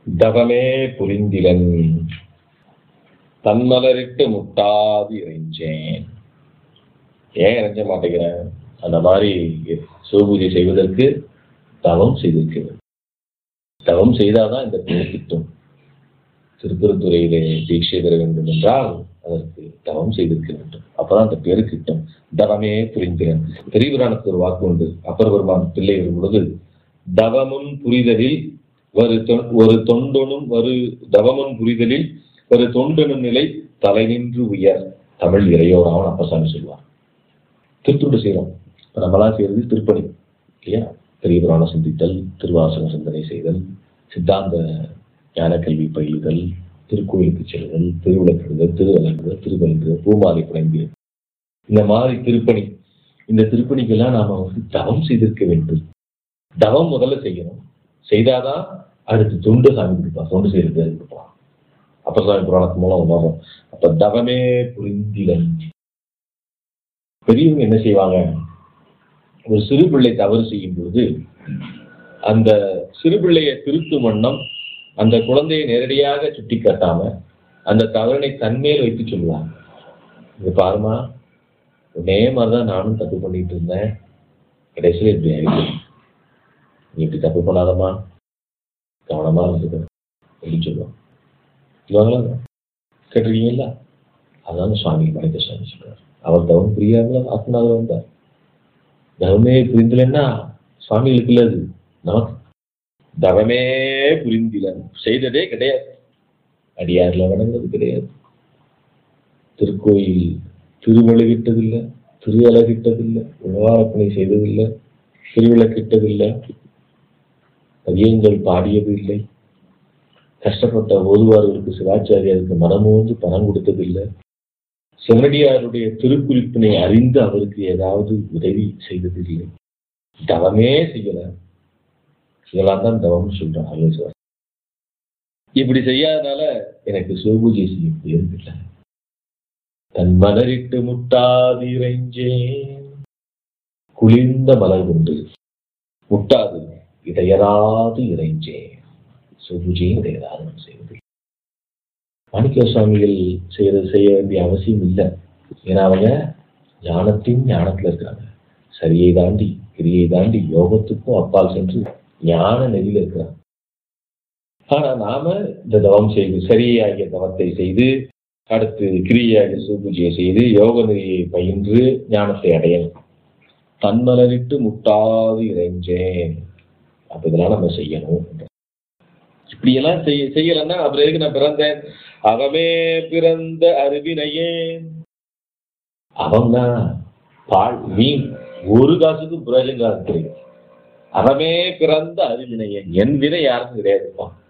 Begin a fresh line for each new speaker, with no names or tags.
தவமே புரிந்திலன் தன்மலரிட்டு முட்டாது இறைஞ்சேன் ஏன் இறைஞ்ச மாட்டேங்கிறேன் அந்த மாதிரி சிவபூஜை செய்வதற்கு தவம் செய்திருக்க வேண்டும் தவம் செய்தாதான் இந்த பேர் கிட்டும் திருப்பரத்துறையிலே தீட்சை பெற வேண்டும் என்றால் அதற்கு தவம் செய்திருக்க வேண்டும் அப்பதான் அந்த பேரு கிட்டும் தவமே புரிந்தேன் பெரிய புராணத்துக்கு ஒரு வாக்கு உண்டு அப்பர் பெருமான் பிள்ளை வரும் பொழுது தவமும் புரிதலில் ஒரு தொ- ஒரு தொண்டனும் ஒரு தவமும் புரிதலில் ஒரு தொண்டனும் நிலை தலை நின்று உயர் தமிழ் இறையோராவன் அப்பசாமி சொல்லுவார் திருத்துண்டு செய்யறோம் இப்ப நம்மளாம் செய்யறது திருப்பணி இல்லையா பெரிய புராணம் சிந்தித்தல் திருவாசக சிந்தனை செய்தல் சித்தாந்த ஞான கல்வி பயிலுதல் திருக்கோயிலுக்கு செல்லுதல் திருவிளக்கிடுதல் திருவலங்குதல் திருவலங்குதல் பூமாலை புனைந்து இந்த மாதிரி திருப்பணி இந்த திருப்பணிக்கெல்லாம் நாம வந்து தவம் செய்திருக்க வேண்டும் தவம் முதல்ல செய்யணும் செய்தாதான் அடுத்து தொண்டு சாமி கொடுப்பா தொண்டு செய்யறது கொடுப்பா அப்ப சாமி புராணத்து மூலம் வரும் அப்ப தவமே புரிந்திலன் பெரியவங்க என்ன செய்வாங்க ஒரு சிறு பிள்ளை தவறு செய்யும் பொழுது அந்த சிறு பிள்ளையை திருத்தும் வண்ணம் அந்த குழந்தையை நேரடியாக சுட்டி காட்டாம அந்த தவறினை தன்மேல் வைத்து சொல்லுவாங்க இது பாருமா உன்னே மாதிரிதான் நானும் தப்பு பண்ணிட்டு இருந்தேன் கடைசியில் இப்படி ஆயிடுச்சு நீ இப்படி தப்பு பண்ணாதம்மா கவனமா இருந்துக்க அப்படின்னு சொல்லுவாங்க சொல்லுவாங்களா கேட்டிருக்கீங்களா அதான் சுவாமி மனித சுவாமி சொல்றாரு அவர் தவம் புரியாமல ஆத்மநாதர் வந்தார் தவமே புரிந்தலன்னா சுவாமிகளுக்கு இல்ல அது நமக்கு தவமே புரிந்திலன் செய்ததே கிடையாது அடியார்ல வணங்குறது கிடையாது திருக்கோயில் திருவழுகிட்டதில்லை திரு அழகிட்டதில்லை உணவாரப்பணி செய்ததில்லை திருவிளக்கிட்டதில்லை பதியங்கள் பாடியது இல்லை கஷ்டப்பட்ட ஓதுவார்களுக்கு சிவாச்சாரியாருக்கு மனமோந்து பணம் கொடுத்ததில்லை சிவனடியாருடைய திருக்குறிப்பினை அறிந்து அவருக்கு ஏதாவது உதவி செய்ததில்லை தவமே செய்யல இதெல்லாம் தான் தவம்னு சொல்றான் ஆலோசனை இப்படி செய்யாதனால எனக்கு சிவபூஜை செய்ய முடியறதில்லை தன் மலரிட்டு முட்டாது இறைஞ்சேன் குளிர்ந்த மலர் கொண்டு முட்டாது இடையராது இறைஞ்சேன் சிவபூஜையும் இடையராது நான் செய்வது மாணிக்க சுவாமிகள் செய்யறது செய்ய வேண்டிய அவசியம் இல்லை ஏன்னா அவங்க ஞானத்தின் ஞானத்துல இருக்காங்க சரியை தாண்டி கிரியை தாண்டி யோகத்துக்கும் அப்பால் சென்று ஞான நெறியில இருக்கிறாங்க ஆனா நாம இந்த தவம் செய்து சரியாகிய தவத்தை செய்து அடுத்து கிரியாகிய சிவபூஜையை செய்து யோக நெறியை பயின்று ஞானத்தை அடையணும் தன்மலரிட்டு முட்டாது இறைஞ்சேன் அப்ப இதெல்லாம் நம்ம செய்யணும் இப்படியெல்லாம் செய்ய செய்யலைன்னா அப்புறம் எதுக்கு நான் பிறந்தேன் அவமே பிறந்த அருவினையே அவன் தான் பால் மீன் ஒரு காசுக்கு பிரயோஜனம் கிடையாது அவமே பிறந்த அருவினையன் என் வினை யாருக்கும் கிடையாதுப்பா